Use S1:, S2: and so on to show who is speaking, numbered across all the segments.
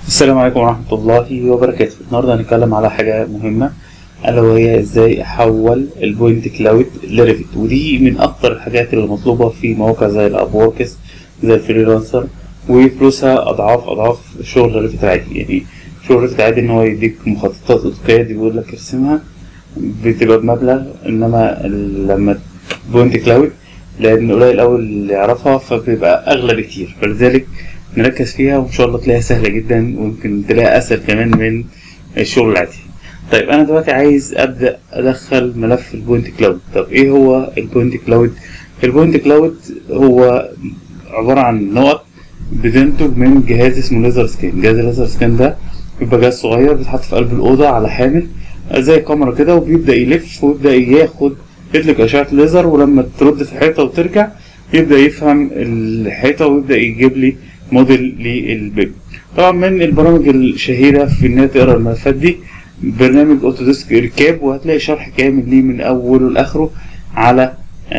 S1: السلام عليكم ورحمة الله وبركاته النهاردة هنتكلم على حاجة مهمة ألا وهي إزاي أحول البوينت كلاود لريفت ودي من أكتر الحاجات اللي مطلوبة في مواقع زي الأب ووركس زي الفريلانسر وفلوسها أضعاف أضعاف شغل ريفت العادي يعني شغل ريفت عادي إن هو يديك مخططات أوتوكاد يقول لك ارسمها بتبقى بمبلغ إنما لما بوينت كلاود لأن قليل أوي اللي يعرفها فبيبقى أغلى بكتير فلذلك نركز فيها وان شاء الله تلاقيها سهله جدا ويمكن تلاقيها اسهل كمان من الشغل العادي طيب انا دلوقتي عايز ابدا ادخل ملف البوينت كلاود طب ايه هو البوينت كلاود البوينت كلاود هو عباره عن نقط بتنتج من جهاز اسمه ليزر سكان جهاز الليزر سكان ده بيبقى جهاز صغير بيتحط في قلب الاوضه على حامل زي كاميرا كده وبيبدا يلف ويبدا ياخد يطلق اشعه ليزر ولما ترد في حيطه وترجع يبدا يفهم الحيطه ويبدا يجيب لي موديل للبيب طبعا من البرامج الشهيرة في إنها تقرا الملفات دي برنامج أوتوديسك ركاب وهتلاقي شرح كامل ليه من أوله لآخره على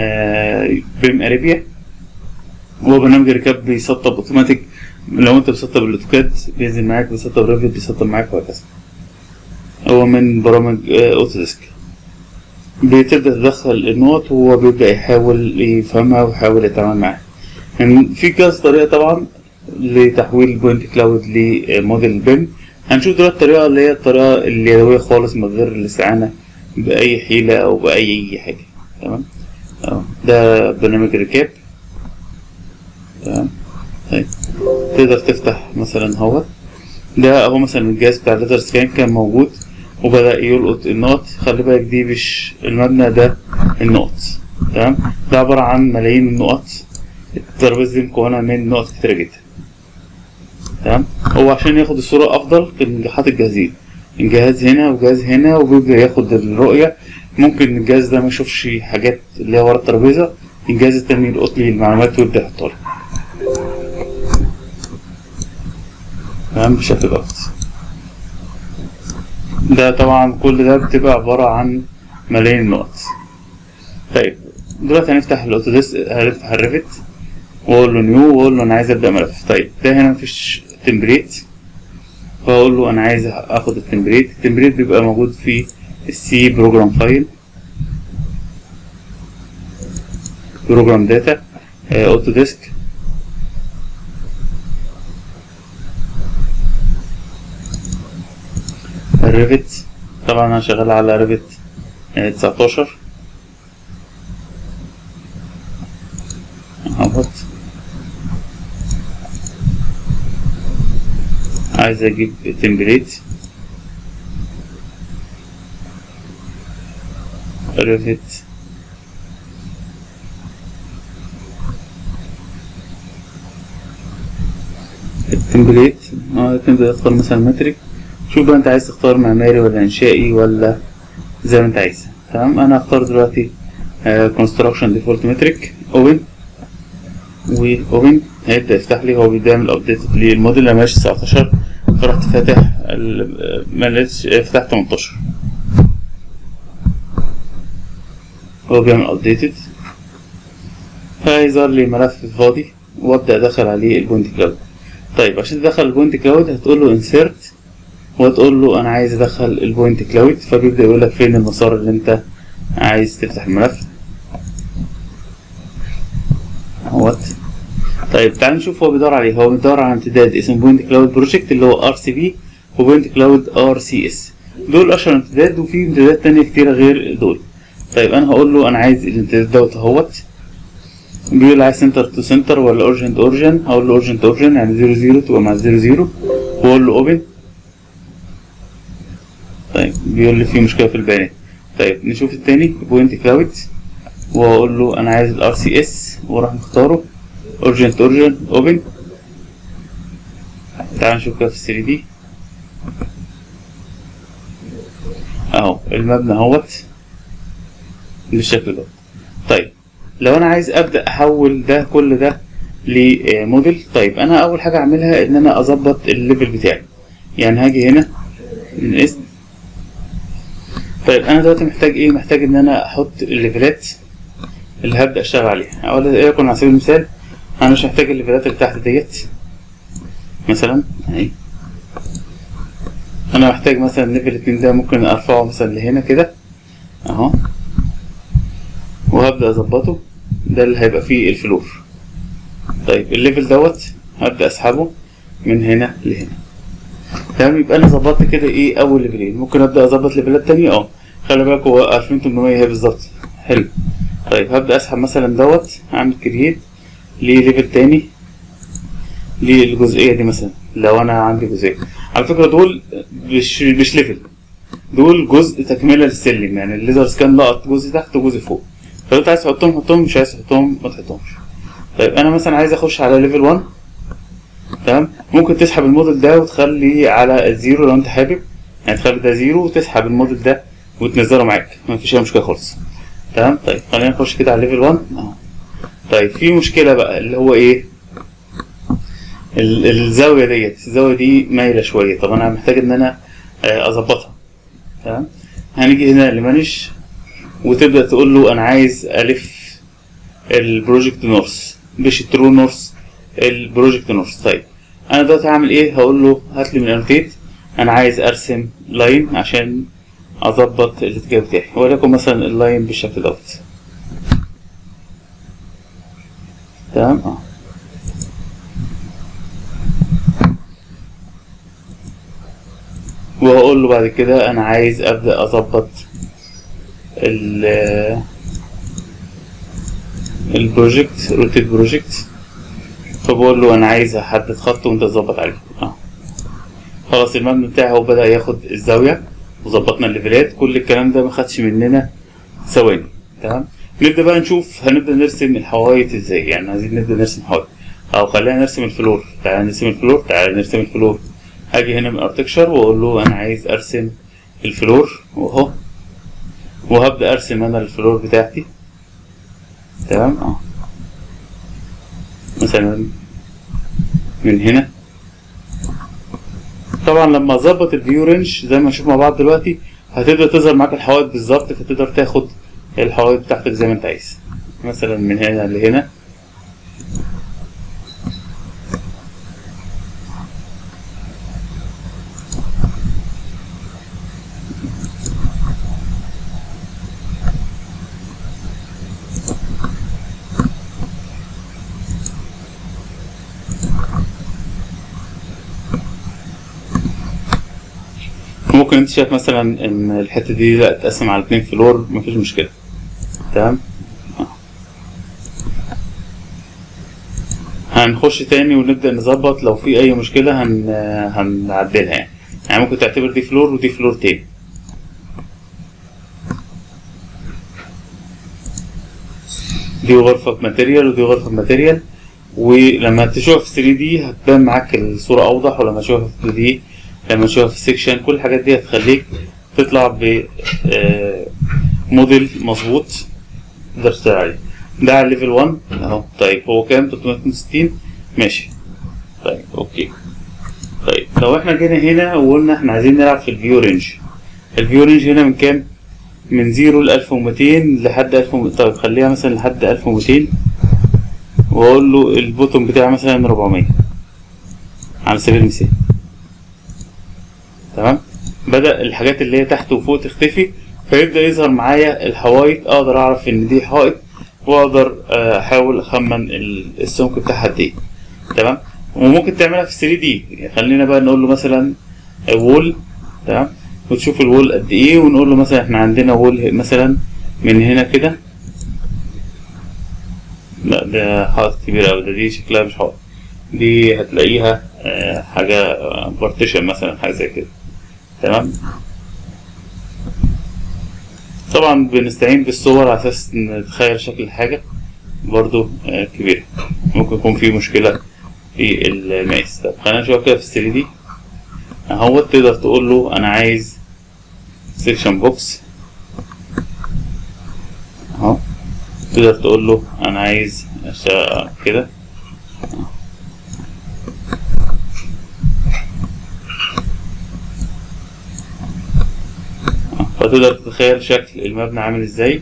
S1: بيم أريبيا هو برنامج الركاب بيسطب أوتوماتيك لو أنت بتسطب الأوتوكاد بينزل معاك بيسطب ريفت بيسطب معاك وهكذا هو من برامج أوتوديسك بتبدأ تدخل النقط وهو بيبدأ يحاول يفهمها ويحاول يتعامل معاها يعني في كذا طريقة طبعا لتحويل البوينت كلاود لموديل بيم هنشوف دلوقتي الطريقة اللي هي الطريقة اليدوية خالص من غير الاستعانة بأي حيلة أو بأي حاجة تمام اه ده برنامج ركاب تمام طيب تقدر تفتح مثلا هو ده اهو مثلا الجهاز بتاع الليزر سكان كان موجود وبدأ يلقط النقط خلي بالك دي مش المبنى ده النقط تمام ده عبارة عن ملايين النقط الترابيزة دي مكونة من نقط كتيرة جدا تمام هو عشان ياخد الصورة أفضل كان حاطط جهازين الجهاز هنا وجهاز هنا وبيبدأ ياخد الرؤية ممكن الجهاز ده ما يشوفش حاجات اللي هي ورا الترابيزة الجهاز التاني يلقط لي المعلومات ويبدأ يحطها تمام بشكل ضغط ده طبعا كل ده بتبقى عبارة عن ملايين النقط طيب دلوقتي هنفتح الاوتوديسك هنفتح الريفت واقول له نيو واقول له انا عايز ابدا ملف طيب ده هنا مفيش تمبريت فاقول له انا عايز اخد التمبريت التمبريت بيبقى موجود في السي بروجرام فايل بروجرام داتا اوتوديسك الريفت طبعا انا شغال على ريفت 19 اهوت عايز اجيب تمبليت ريفت التمبليت اه تبدأ تختار مثلا مترك شوف بقى انت عايز تختار معماري ولا انشائي ولا زي ما انت عايز تمام انا هختار دلوقتي كونستراكشن ديفولت مترك اوبن واوبن هيبدا يفتح لي هو بيعمل ابديت للموديل اللي ماشي 19 فرحت فاتح ما لقيتش فتح 18 هو بيعمل ابديتد فهيظهر لي ملف فاضي وابدا ادخل عليه البوينت كلاود طيب عشان تدخل البوينت كلاود هتقول له انسيرت وتقول له انا عايز ادخل البوينت كلاود فبيبدا يقول لك فين المسار اللي انت عايز تفتح الملف اهوت طيب تعال نشوف هو بيدور عليه هو بيدور على امتداد اسمه بوينت كلاود بروجكت اللي هو ار سي بي وبوينت كلاود ار سي اس دول اشهر امتداد وفي امتدادات تانية كتيرة غير دول طيب انا هقول له انا عايز الامتداد دوت اهوت بيقول عايز سنتر تو سنتر ولا اورجنت اورجن هقول له اورجنت اورجن يعني زيرو زيرو تبقى مع زيرو زيرو واقول له اوبن طيب بيقول لي في مشكلة في البيانات طيب نشوف التاني بوينت كلاود واقول له انا عايز الار سي اس واروح مختاره اورجنت اورجن اوبن تعال نشوف كده في 3 دي اهو المبنى اهوت بالشكل ده طيب لو انا عايز ابدا احول ده كل ده لموديل طيب انا اول حاجه اعملها ان انا اظبط الليفل بتاعي يعني هاجي هنا من اسم طيب انا دلوقتي محتاج ايه محتاج ان انا احط الليفلات اللي هبدا اشتغل عليها اقول يكن على سبيل المثال انا مش محتاج الليفلات اللي تحت ديت مثلا اهي انا محتاج مثلا ليفل اتنين ده ممكن ارفعه مثلا لهنا كده اهو وهبدأ اظبطه ده اللي هيبقى فيه الفلور طيب الليفل دوت هبدأ اسحبه من هنا لهنا تمام يبقى انا ظبطت كده ايه اول ليفلين ممكن ابدأ اظبط ليفلات تانية اه خلي بالك هو 2800 هي بالظبط حلو طيب هبدأ اسحب مثلا دوت اعمل كرييت لليفل تاني للجزئية دي مثلا لو انا عندي جزئية على فكرة دول مش مش ليفل دول جزء تكملة للسلم يعني الليزر سكان لقط جزء تحت وجزء فوق فلو انت عايز تحطهم حطهم مش عايز تحطهم ما تحطهمش طيب انا مثلا عايز اخش على ليفل 1 تمام ممكن تسحب الموديل ده وتخليه على الزيرو لو انت حابب يعني تخلي ده زيرو وتسحب الموديل ده وتنزله معاك ما فيش اي مشكله خالص تمام طيب خلينا نخش كده على ليفل 1 اهو طيب في مشكله بقى اللي هو ايه ال- الزاويه ديت الزاويه دي مايله شويه طب انا محتاج ان انا آه، اظبطها تمام هنيجي هنا لمانج وتبدا تقول له انا عايز الف البروجكت نورث مش الترو نورث البروجكت نورث طيب انا دلوقتي هعمل ايه هقول له هات لي من انوتيت انا عايز ارسم لاين عشان اظبط الاتجاه بتاعي وليكن مثلا اللاين بالشكل دوت تمام اه وهقول له بعد كده انا عايز ابدا اظبط ال البروجكت روتيت بروجكت فبقول له انا عايز احدد خط وانت تظبط عليه اه خلاص المبنى بتاعي هو بدا ياخد الزاويه وظبطنا الليفلات كل الكلام ده ما خدش مننا ثواني تمام نبدا بقى نشوف هنبدا نرسم الحوايط ازاي يعني عايزين نبدا نرسم حوايط او خلينا نرسم الفلور تعالى نرسم الفلور تعالى نرسم الفلور هاجي هنا من ارتكشر واقول له انا عايز ارسم الفلور واهو وهبدا ارسم انا الفلور بتاعتي تمام اه مثلا من هنا طبعا لما اظبط الفيو رينج زي ما نشوف مع بعض دلوقتي هتبدا تظهر معاك الحوائط بالظبط فتقدر تاخد الحوائط بتاعتك زي ما انت عايز مثلا من هنا لهنا ممكن انت شايف مثلا ان الحته دي لا تقسم على اتنين فلور مفيش مشكله تمام آه. هنخش تاني ونبدا نظبط لو في اي مشكله هن... هنعدلها يعني يعني ممكن تعتبر دي فلور ودي فلور تاني دي غرفة ماتيريال ودي غرفة ماتيريال ولما تشوفها في 3 دي هتبان معاك الصورة أوضح ولما تشوفها في 2 دي لما تشوفها في السكشن كل الحاجات دي هتخليك تطلع ب آه، موديل مظبوط تقدر تشتغل عليه ده على ليفل 1 اهو طيب هو كام 360 ماشي طيب اوكي طيب لو احنا جينا هنا وقلنا احنا عايزين نلعب في الفيو رينج الفيو رينج هنا من كام من 0 ل 1200 لحد 1000 طيب خليها مثلا لحد 1200 واقول له البوتوم بتاعي مثلا 400 على سبيل المثال تمام بدا الحاجات اللي هي تحت وفوق تختفي فيبدا يظهر معايا الحوايط اقدر اعرف ان دي حائط واقدر آه، احاول اخمن ال- السمك بتاعها قد ايه تمام وممكن تعملها في 3 دي يعني خلينا بقى نقول له مثلا وول تمام وتشوف الوول قد ايه ونقول له مثلا احنا عندنا وول مثلا من هنا كده لا ده حائط كبير اوي ده دي شكلها مش حائط دي هتلاقيها آه، حاجة بارتيشن مثلا حاجة زي كده تمام طبعا بنستعين بالصور على اساس نتخيل شكل الحاجة برضو آه، كبيرة ممكن يكون في مشكلة في المقاس طب خلينا نشوف كده في 3 دي اهو تقدر تقول له انا عايز سيكشن بوكس اهو تقدر تقول له انا عايز أشتغل كده فتقدر تتخيل شكل المبنى عامل ازاي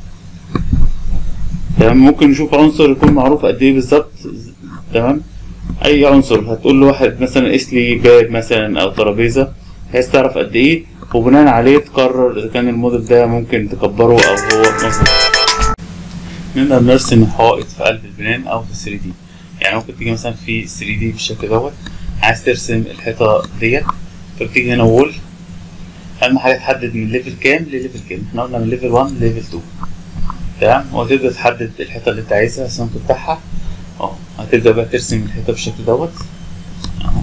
S1: تمام ممكن نشوف عنصر يكون معروف قد ايه بالظبط تمام اي عنصر هتقول له واحد مثلا قيس لي باب مثلا او ترابيزه بحيث تعرف قد ايه وبناء عليه تقرر اذا كان الموديل ده ممكن تكبره او هو مظبوط نقدر نرسم حائط في قلب البنان او في 3 دي يعني ممكن تيجي مثلا في 3 دي بالشكل دوت عايز ترسم الحيطه ديت فبتيجي هنا وول اهم حاجه تحدد من ليفل كام لليفل كام احنا قلنا من ليفل 1 لليفل 2 تمام وتبدا تحدد الحيطه اللي انت عايزها السمك بتاعها اه هتبدا بقى ترسم الحيطه بالشكل دوت اهو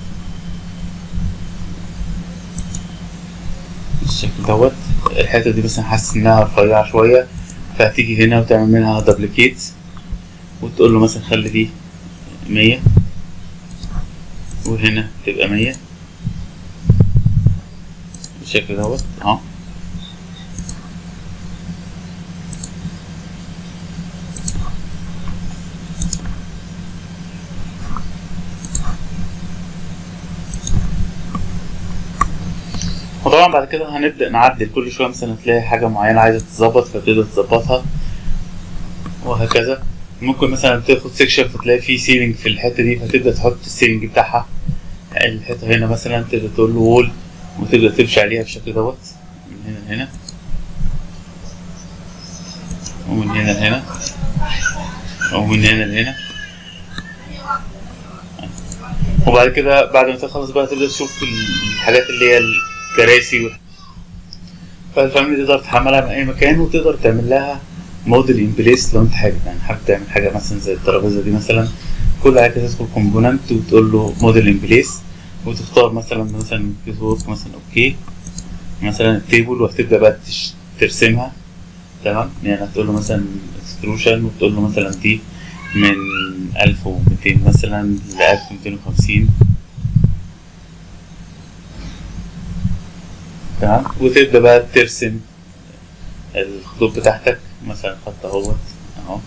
S1: بالشكل دوت الحته دي مثلا حاسس انها رفيعه شويه فهتيجي هنا وتعمل منها دبليكيت وتقول له مثلا خلي دي مية وهنا تبقى مية بالشكل دوت اهو وطبعا بعد كده هنبدأ نعدل كل شوية مثلا تلاقي حاجة معينة عايزة تتظبط فتبدأ تظبطها وهكذا ممكن مثلا تاخد سيكشن فتلاقي فيه سيلينج في الحتة دي فتبدأ تحط السيلينج بتاعها الحتة هنا مثلا تبدأ تقول له وول وتبدأ تمشي عليها بالشكل دوت من هنا لهنا ومن هنا لهنا ومن هنا لهنا وبعد كده بعد ما تخلص بقى تبدأ تشوف الحاجات اللي هي الكراسي وال- فالفاميلي تقدر تحملها من أي مكان وتقدر تعمل لها موديل ان بليس لو انت حابب يعني حابب تعمل حاجة مثلا زي الترابيزة دي مثلا كل حاجة تدخل كومبوننت وتقول له موديل ان بليس وتختار مثلا مثلا فيسبوك مثلا اوكي مثلا التيبل وهتبدأ بقى تش- ترسمها تمام يعني هتقول له مثلا اكستروشن وتقول له مثلا دي من 1200 مثلا ل 1250 تمام وتبدأ بقى ترسم الخطوط بتاعتك مثلا خط اهوت اهو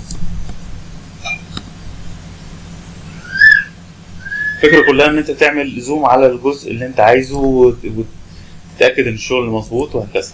S1: الفكرة كلها ان انت تعمل زوم على الجزء اللي انت عايزه وت- وتتأكد ان الشغل مظبوط وهكذا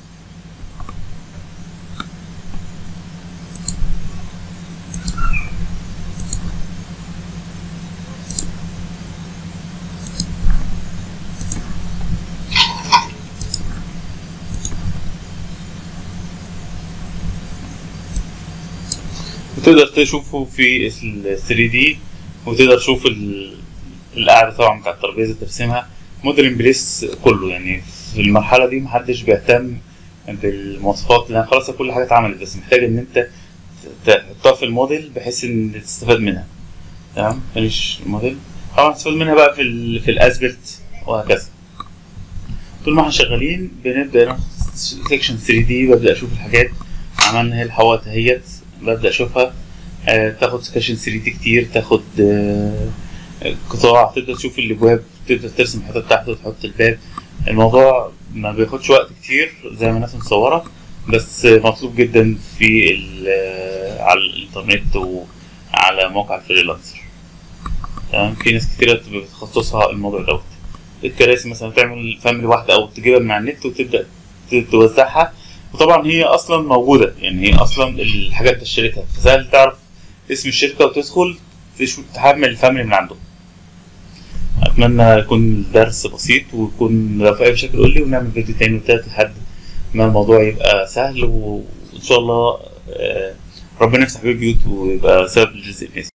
S1: وتقدر تشوفه في ال 3 دي وتقدر تشوف ال- القعدة طبعا بتاع الترابيزة ترسمها موديل ان بليس كله يعني في المرحلة دي محدش بيهتم بالمواصفات لان خلاص كل حاجة اتعملت بس محتاج ان انت تحطها في الموديل بحيث ان تستفاد منها تمام ماليش موديل طبعا تستفاد منها بقى في ال في الاسبلت وهكذا طول ما احنا شغالين بنبدا ناخد سيكشن 3 دي ببدا اشوف الحاجات عملنا هي الحوائط اهيت ببدا اشوفها آه تاخد سكاشن 3 دي كتير تاخد آه قطاع تبدا تشوف الابواب تبدا ترسم الحيطه بتاعته وتحط الباب الموضوع ما بياخدش وقت كتير زي ما الناس مصوره بس مطلوب جدا في ال- على الانترنت وعلى موقع الفريلانسر تمام في ناس كتيرة بتبقى بتخصصها الموضوع دوت الكراسي مثلا تعمل فاميلي واحدة أو تجيبها من على النت وتبدأ ت- توزعها وطبعا هي أصلا موجودة يعني هي أصلا الحاجات دي اشتريتها فسهل تعرف اسم الشركة وتدخل تشو- تحمل الفاميلي من عنده أتمنى يكون الدرس بسيط ويكون لو في أي مشاكل قول لي ونعمل فيديو تاني وتالت لحد ما الموضوع يبقى سهل وإن شاء الله آه، ربنا يفتح بيه بيوت ويبقى سبب لرزق الناس